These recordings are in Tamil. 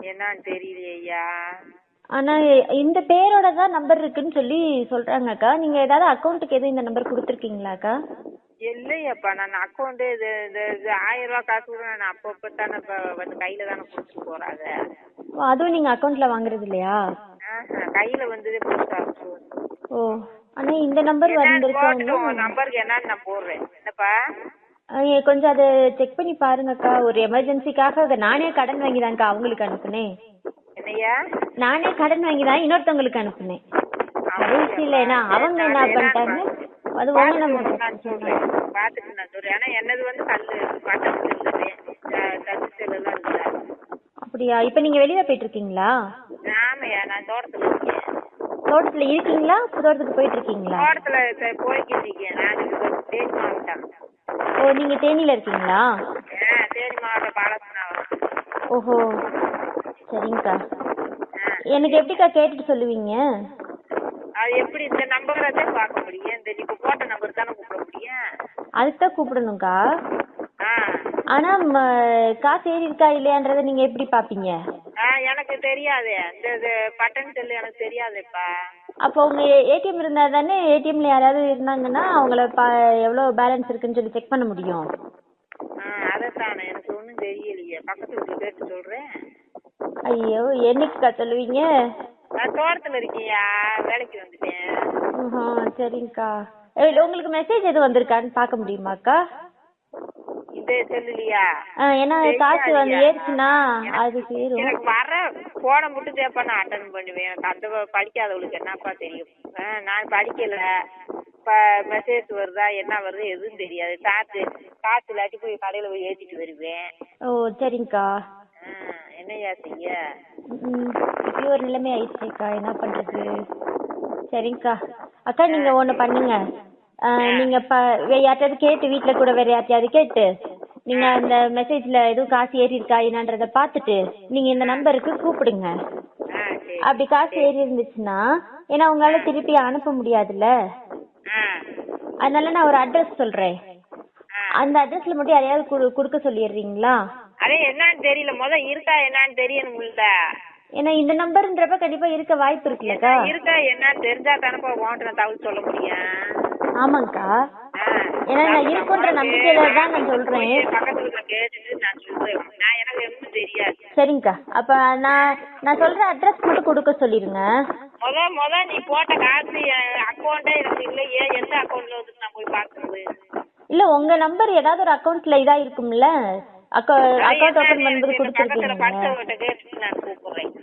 என்னன்னு தெரியலையே ஐயா ஆனா எ- இந்த பேரோட தான் நம்பர் இருக்குன்னு சொல்லி சொல்றாங்கக்கா நீங்க ஏதாவது அக்கௌண்ட்டுக்கு எதுவும் இந்த நம்பர் கொடுத்துருக்கீங்களாக்கா இல்லையப்பா நான் அக்கௌண்ட் இது இது இது ஆயிரம் ரூபா காசு கூட நான் அப்பப்போ தானே இப்போ வந்து கையில் தானே கொடுத்துட்டு போகிறாங்க ஓ, அதுவும் நீங்க அக்கௌண்ட்ல வாங்குறது இல்லையா கையில் வந்ததே போஸ்ட் ஓ ஆனா இந்த நம்பர் வந்திருக்காங்க உன் நம்பருக்கு என்னன்னு நான் போடுறேன் என்னப்பா கொஞ்சம் அதை செக் பண்ணி பாருங்கக்கா ஒரு எமர்ஜென்சிக்காக அதை நானே கடன் வாங்கி தான்க்கா அவங்களுக்கு அனுப்புனேன் என்னய்யா நானே கடன் வாங்கி தான் இன்னொருத்தவங்களுக்கு அனுப்புனேன் கடைசியில என்ன அவங்க என்ன பண்ணிட்டாங்க அது உங்க நம்பர் நான் சொல்றேன் பார்த்துட்டு நான் சொல்றேன் ஏன்னா என்னது வந்து கல்லு பட்டம் செல்லுது டச்சு செல்லாம் இல்லை அப்படியா இப்ப நீங்க வெளியில போயிட்டு இருக்கீங்களா ஆமையா நான் தோட்டத்தில் இருக்கேன் தோட்டத்துல இருக்கீங்களா தோட்டத்துக்கு போயிட்டு இருக்கீங்களா தோட்டத்தில் இப்போ போய்க்கிட்டு இருக்கேன் நான் இப்போ தேனி மாவட்டம் ஓ நீங்க தேனியில இருக்கீங்களா ஆ தேனி மாவட்டம் பாலசனாவரம் ஓஹோ சரிங்கக்கா எனக்கு எப்படிக்கா கேட்டுட்டு சொல்லுவீங்க அது எப்படி இந்த நம்பரை தான் பார்க்க முடியும் இந்த இப்போ போட்ட நம்பர் தானே கூப்பிட முடியும் அதுக்கு தான் கூப்பிடணும்க்கா ஆ ஆனா ம, காசு ஏறி இருக்கா இல்லையான்றத நீங்க எப்படி பாப்பீங்க ஆ எனக்கு தெரியாதே இந்த இது பட்டன் செல்லு எனக்கு தெரியாதேப்பா அப்போ உங்க ஏடிஎம் இருந்தா தானே ஏடிஎம்ல யாராவது இருந்தாங்கன்னா அவங்கள பா எவ்வளவு பேலன்ஸ் இருக்குன்னு சொல்லி செக் பண்ண முடியும் ஆ அதைத்தானே எனக்கு ஒன்றும் தெரியலையே பக்கத்து வீட்டில் கேட்டு சொல்கிறேன் ஐயோ என்னைக்குக்கா சொல்லுவீங்க நான் தோட்டத்தில் இருக்கேன்யா வேலைக்கு வந்துட்டேன் ஆஹா, சரிங்கக்கா ஏய், உங்களுக்கு மெசேஜ் எதுவும் வந்திருக்கான்னு பார்க்க முடியுமாக்கா இந்த செல்லுலையா ஆ, ஏன்னா காசு வந்து ஏறுச்சுன்னா அது சேரும் எனக்கு வர போன மட்டும் தேப்பா நான் அட்டன் பண்ணுவேன் எனக்கு அந்த வ- படிக்காதவளுக்கு என்னப்பா தெரியும் ஆ, நான் படிக்கல இப்போ மெசேஜ் வருதா என்ன வருது எதுவும் தெரியாது காசு காசு இல்லாட்டி போய் கடையில் போய் ஏற்றிட்டு வருவேன் ஓ சரிங்கக்கா ஆ, என்னய்யா செய்ய ம், இப்படி ஒரு நிலைமை ஆயிடுச்சேக்கா என்ன பண்றது சரிங்கக்கா அக்கா நீங்க ஒண்ணு பண்ணுங்க ஆ, நீங்க ப வே- யார்கிட்டயாவது கேட்டு வீட்ல கூட வேற யார்கிட்டயாவது கேட்டு நீங்க அந்த மெசேஜ்ல எதுவும் காசு ஏறி இருக்கா என்னன்றத பாத்துட்டு நீங்க இந்த நம்பருக்கு கூப்பிடுங்க ஆ சரி அப்படி காசு ஏறி இருந்துச்சுன்னா ஏன்னா உங்களால திருப்பி அனுப்ப முடியாதுல்ல ஆ அதனால நான் ஒரு அட்ரஸ் சொல்றேன் ஆ அந்த அட்ரஸ்ல மட்டும் யாரையாவது குடு- கொடுக்க சொல்லிடுறீங்களா அதே என்னன்னு தெரியல முத இருக்கா என்னன்னு தெரியணும்ல ஏன்னா இந்த நம்பர்ன்றப்ப கண்டிப்பா இருக்க வாய்ப்பு இருக்குல்லக்கா இருக்கா என்னன்னு தெரிஞ்சா தானப்பா உன்கிட்ட நான் தகவல் சொல்ல முடியும் ஆமாங்கக்கா ஆ. ஏன்னா நான் இருக்குன்ற நம்பிக்கையில தான் நான் சொல்றேன் போய் பக்கத்து வீட்டுல கேட்டுட்டு நான் சொல்றேன் நான் எனக்கு எதுவும் தெரியாது சரிங்கக்கா அப்ப நான் நான் சொல்ற அட்ரஸ் மட்டும் கொடுக்க சொல்லிருங்க முத முத நீ போட்ட காசு என் அக்கௌண்ட்டே எனக்கு இல்லையே எந்த அக்கௌண்ட்ல வந்து நான் போய் பாக்குறது இல்ல உங்க நம்பர் ஏதாவது ஒரு அக்கவுண்ட்ல இதா இருக்கும்ல அக்கௌ அக்கௌண்ட் ஓபன் பண்ணும்போது பக்கத்துல கொடுத்துருக்கீங்க படிச்சவங்கிட்ட கேட்டுட்டு நான் கூப்பிடுறேன்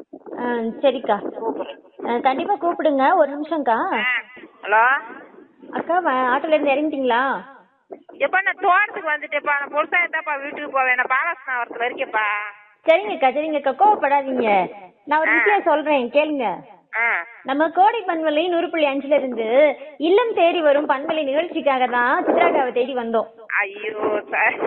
சரிக்கா கூப்பிடுறேன் ஆ, கண்டிப்பா கூப்பிடுங்க ஒரு நிமிஷம்க்கா ஹலோ அக்கா வ- ஆட்டோல இருந்து இறங்கிட்டீங்களா எப்பா நான் தோட்டத்துக்கு வந்துட்டேப்பா நான் பொருசா இருந்தாப்பா வீட்டுக்கு போவேன் நான் பாலாசனாவரத்துல இருக்கேன்ப்பா சரிங்கக்கா சரிங்கக்கா கோவப்படாதீங்க நான் ஒரு விஷயம் சொல்றேன் கேளுங்க ஆ நம்ம கோடை பண்பலை நூறு புள்ளி அஞ்சுல இருந்து இல்லம் தேடி வரும் பண்பலை நிகழ்ச்சிக்காக தான் சித்ராக்காவை தேடி வந்தோம் ஐயோ சார்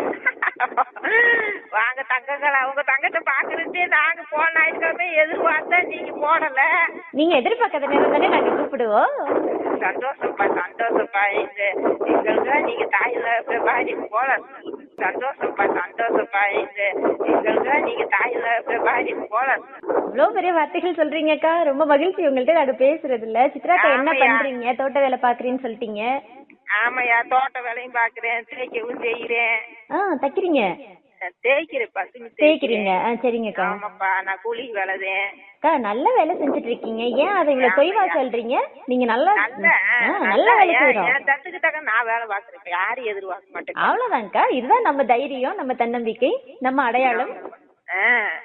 வாங்க தங்கங்களா உங்க தங்கத்தை பாக்குறதே நாங்க போன ஞாயிற்றுக்கிழமை எதிர்பார்த்தா நீங்க போடல நீங்க எதிர்பார்க்காத நேரம் தானே நாங்க கூப்பிடுவோம் சந்தோஷப்பா சந்தோஷப்பா இந்த எங்களுக்கு நீங்க தாயில பாடி போல சந்தோஷப்பா சந்தோஷப்பா இந்த எங்களுக்கு நீங்க தாயில பாடி போல இவ்வளவு பெரிய வார்த்தைகள் சொல்றீங்கக்கா ரொம்ப மகிழ்ச்சி உங்கள்ட்ட நாங்க பேசுறதுல சித்ராக்கா என்ன ஆமாய்யா. பண்றீங்க தோட்ட வேலை பாக்குறீன்னு சொல்லிட்டீங்க ஆமாய்யா தோட்ட வேலையும் பாக்குறேன் தேய்க்கவும் செய்யறேன் ஆ தைக்கிறீங்க தேய்க்கிறேன்ப்பா துணி தேய்க்கிறீங்க ஆ சரிங்கக்கா ஆமாப்பா நான் கூலி வேலைதேன் அக்கா நல்ல வேலை செஞ்சுட்டு இருக்கீங்க ஏன் அதை இவ்வளவு தொய்வா சொல்றீங்க நீங்க நல்லா நல்ல ஆ, நல்ல வேலை என் செய்யறோம் என் தட்டுக்கு தக்க நான் வேலை பாக்குறேன் இப்ப யாரும் எதிர்பார்க்க மாட்டேன் அவ்வளவுதான்க்கா இதுதான் நம்ம தைரியம் நம்ம தன்னம்பிக்கை நம்ம அடையாளம் ஆ.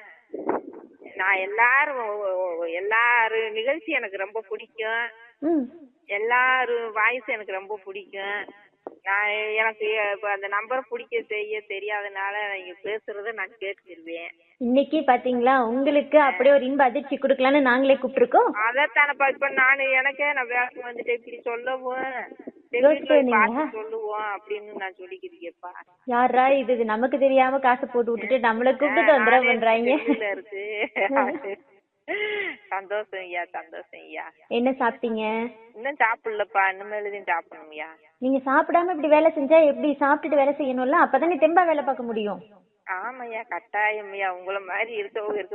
நான் எல்லாரும் ஒ- ஒ- எல்லாரு நிகழ்ச்சி எனக்கு ரொம்ப பிடிக்கும் ம் எல்லாரும் வாய்ஸ் எனக்கு ரொம்ப பிடிக்கும் நான் எனக்கு இப்ப அந்த நம்பரை பிடிக்க செய்ய தெரியாதனால நீங்க பேசுறத நான் கேட்டுக்கிருவேன் இன்னைக்கு பாத்தீங்களா உங்களுக்கு அப்படியே ஒரு இன்ப அதிர்ச்சி கொடுக்கலான்னு நாங்களே கூப்பிட்டுருக்கோம் அதைத்தானப்பா இப்ப நான் எனக்கே நான் வேலைக்கு வந்துட்டு இப்படி சொல்லவும் சரி, யோசிச்சு வீட்டுல வந்தீங்களா? பார்த்து சொல்லுவோம் அப்படின்னு நான் சொல்லிக்கிறேன்ப்பா யாரா இது நமக்கு தெரியாம காசு போட்டு விட்டுட்டு நம்மள கூப்பிட்டு தொந்தரவு பண்றாங்க செல்லுல இருக்கு சந்தோஷம் ஐயா சந்தோஷம் ஐயா என்ன சாப்பிட்டீங்க இன்னும் சாப்பிடலப்பா இனிமேலுதான் சாப்பிடணும்யா நீங்க சாப்பிடாம இப்படி வேலை செஞ்சா எப்படி சாப்பிட்டுட்டு வேலை செய்யணும்ல அப்பதானே தெம்பா வேலை பார்க்க முடியும் ஆமாய்யா கட்டாயம்யா உங்கள மாதிரி இருக்கவங்க இருக்க